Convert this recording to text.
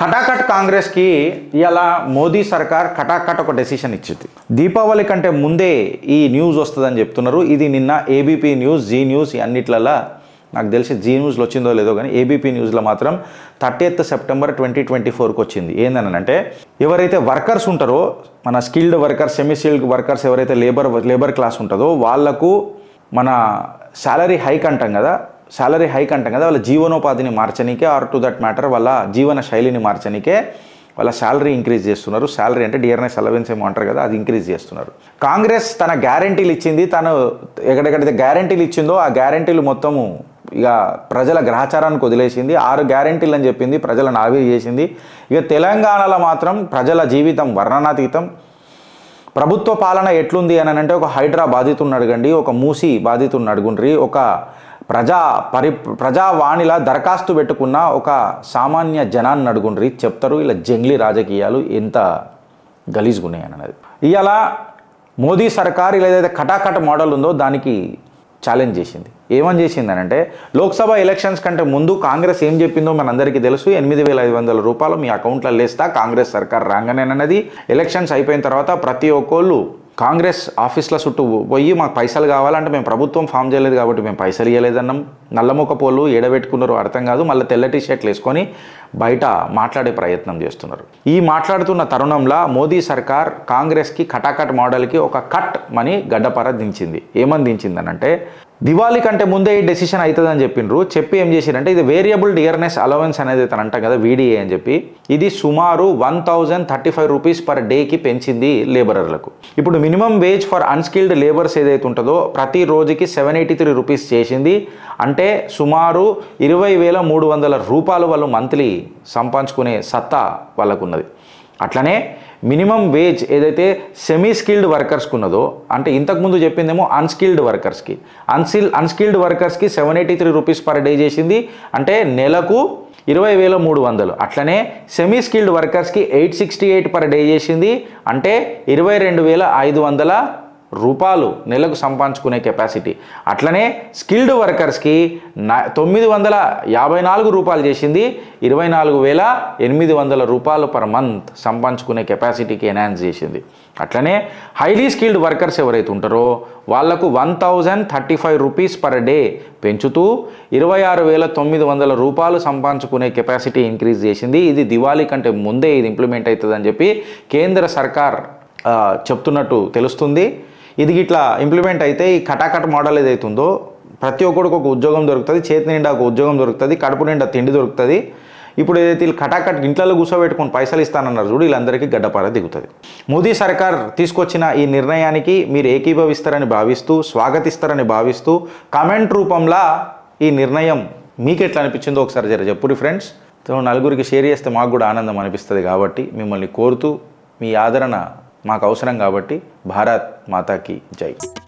కటాకట్ కాంగ్రెస్కి ఇలా మోదీ సర్కార్ కటాకట్ ఒక డెసిషన్ ఇచ్చింది దీపావళి కంటే ముందే ఈ న్యూస్ వస్తుందని చెప్తున్నారు ఇది నిన్న ఏబీపీ న్యూస్ జీ న్యూస్ అన్నిట్లలా నాకు తెలిసి జీ న్యూస్లో వచ్చిందో లేదో కానీ ఏబీపీ న్యూస్లో మాత్రం థర్టీఎత్ సెప్టెంబర్ ట్వంటీ ట్వంటీ ఫోర్కి వచ్చింది ఏందనంటే ఎవరైతే వర్కర్స్ ఉంటారో మన skilled workers semi skilled workers ఎవరైతే లేబర్ లేబర్ క్లాస్ ఉంటుందో వాళ్లకు మన శాలరీ హైక్ అంటాం కదా శాలరీ హైక్ అంటాం కదా వాళ్ళ జీవనోపాధిని మార్చనీకే ఆర్ టు దట్ మ్యాటర్ వాళ్ళ జీవన శైలిని మార్చనీకే వాళ్ళ శాలరీ ఇంక్రీజ్ చేస్తున్నారు శాలరీ అంటే డిఆర్ఎస్ అలవెన్స్ ఏమో అంటారు కదా అది ఇంక్రీజ్ చేస్తున్నారు కాంగ్రెస్ తన గ్యారంటీలు ఇచ్చింది తను ఎక్కడెక్కడైతే గ్యారంటీలు ఇచ్చిందో ఆ గ్యారంటీలు మొత్తము ఇక ప్రజల గ్రహచారానికి వదిలేసింది ఆరు గ్యారంటీలు అని చెప్పింది ప్రజలను ఆవిరి చేసింది ఇక తెలంగాణలో మాత్రం ప్రజల జీవితం వర్ణనాతీతం ప్రభుత్వ పాలన ఎట్లుంది అని అంటే ఒక హైడ్రా బాధితుడిని అడగండి ఒక మూసి బాధితుడిని అడుగుండ్రి ఒక ప్రజా పరి ప్రజావాణిలా దరఖాస్తు పెట్టుకున్న ఒక సామాన్య జనాన్ని అడుగుండ్రి చెప్తారు ఇలా జంగ్లీ రాజకీయాలు ఎంత గలీజ్గున్నాయి అన్నది ఇవాళ మోదీ సర్కార్ ఇలా ఏదైతే కటాకట మోడల్ ఉందో దానికి ఛాలెంజ్ చేసింది ఏమని చేసింది అని అంటే లోక్సభ ఎలక్షన్స్ కంటే ముందు కాంగ్రెస్ ఏం చెప్పిందో మనందరికీ తెలుసు ఎనిమిది వేల ఐదు వందల రూపాయలు మీ అకౌంట్లో లేస్తా కాంగ్రెస్ సర్కార్ రాగానేనన్నది ఎలక్షన్స్ అయిపోయిన తర్వాత ప్రతి ఒక్కళ్ళు కాంగ్రెస్ ఆఫీస్ల చుట్టూ పోయి మాకు పైసలు కావాలంటే మేము ప్రభుత్వం ఫామ్ చేయలేదు కాబట్టి మేము పైసలు ఇవ్వలేదన్నాం నల్లముఖ పోలు ఏడబెట్టుకున్నారో అర్థం కాదు మళ్ళీ తెల్ల టీ షర్ట్లు వేసుకొని బయట మాట్లాడే ప్రయత్నం చేస్తున్నారు ఈ మాట్లాడుతున్న తరుణంలో మోదీ సర్కార్ కాంగ్రెస్కి కటాకట్ మోడల్కి ఒక కట్ మనీ గడ్డపర దించింది ఏమని దించిందనంటే దివాళీ కంటే ముందే ఈ డెసిషన్ అవుతుందని చెప్పిండ్రు చెప్పి ఏం చేసిరంటే ఇది వేరియబుల్ డియర్నెస్ అలవెన్స్ అనేది తను అంటాం కదా వీడిఏ అని చెప్పి ఇది సుమారు one thousand thirty five rupees per డేకి పెంచింది లేబరర్లకు ఇప్పుడు minimum wage for unskilled labours ఏదైతే ఉంటుందో ప్రతి రోజుకి సెవెన్ ఎయిటీ త్రీ రూపీస్ చేసింది అంటే సుమారు ఇరవై వేల మూడు వందల రూపాయలు వాళ్ళు మంత్లీ సంపాదించుకునే సత్తా వాళ్ళకు ఉన్నది అట్లనే మినిమం వేజ్ ఏదైతే సెమీ స్కిల్డ్ వర్కర్స్కి ఉన్నదో అంటే ఇంతకుముందు చెప్పిందేమో అన్స్కిల్డ్ వర్కర్స్కి అన్స్కిల్ అన్స్కిల్డ్ వర్కర్స్కి seven eighty three rupees per day చేసింది అంటే నెలకు ఇరవై వేల మూడు వందలు అట్లనే సెమీ స్కిల్డ్ వర్కర్స్కి eight sixty eight per day చేసింది అంటే ఇరవై రెండు వేల ఐదు వందల రూపాయలు నెలకు సంపాదించుకునే కెపాసిటీ అట్లనే స్కిల్డ్ వర్కర్స్కి నా తొమ్మిది వందల యాభై నాలుగు రూపాయలు చేసింది ఇరవై నాలుగు వేల ఎనిమిది వందల రూపాయలు పర్ మంత్ సంపాదించుకునే కెపాసిటీకి ఎన్హాన్స్ చేసింది అట్లనే హైలీ స్కిల్డ్ వర్కర్స్ ఎవరైతే ఉంటారో వాళ్లకు one thousand thirty five rupees per day పెంచుతూ ఇరవై ఆరు వేల తొమ్మిది వందల రూపాయలు సంపాదించుకునే కెపాసిటీ ఇంక్రీజ్ చేసింది ఇది దివాళీ కంటే ముందే ఇది ఇంప్లిమెంట్ అవుతుందని చెప్పి కేంద్ర సర్కార్ ఆ, చెప్తున్నట్టు తెలుస్తుంది ఇది ఇట్లా ఇంప్లిమెంట్ అయితే ఈ కటాకట్ మోడల్ ఏదైతే ఉందో ప్రతి ఒక్కడికి ఒక ఉద్యోగం దొరుకుతుంది చేతి నిండా ఒక ఉద్యోగం దొరుకుతుంది కడుపు నిండా తిండి దొరుకుతుంది ఇప్పుడు ఏదైతే వీళ్ళు కటాకట్ ఇంట్లో కూర్చోబెట్టుకొని పైసలు ఇస్తానన్నారు చూడు వీళ్ళందరికీ గడ్డపార దిగుతుంది మోదీ సర్కార్ తీసుకొచ్చిన ఈ నిర్ణయానికి మీరు ఏకీభవిస్తారని భావిస్తూ స్వాగతిస్తారని భావిస్తూ కామెంట్ రూపంలో ఈ నిర్ణయం మీకు ఎట్లా అనిపించిందో ఒకసారి జర చెప్పురి ఫ్రెండ్స్ సో నలుగురికి షేర్ చేస్తే మాకు కూడా ఆనందం అనిపిస్తుంది కాబట్టి మిమ్మల్ని కోరుతూ మీ ఆదరణ మాకు అవసరం కాబట్టి భారత్ మాతాకి జై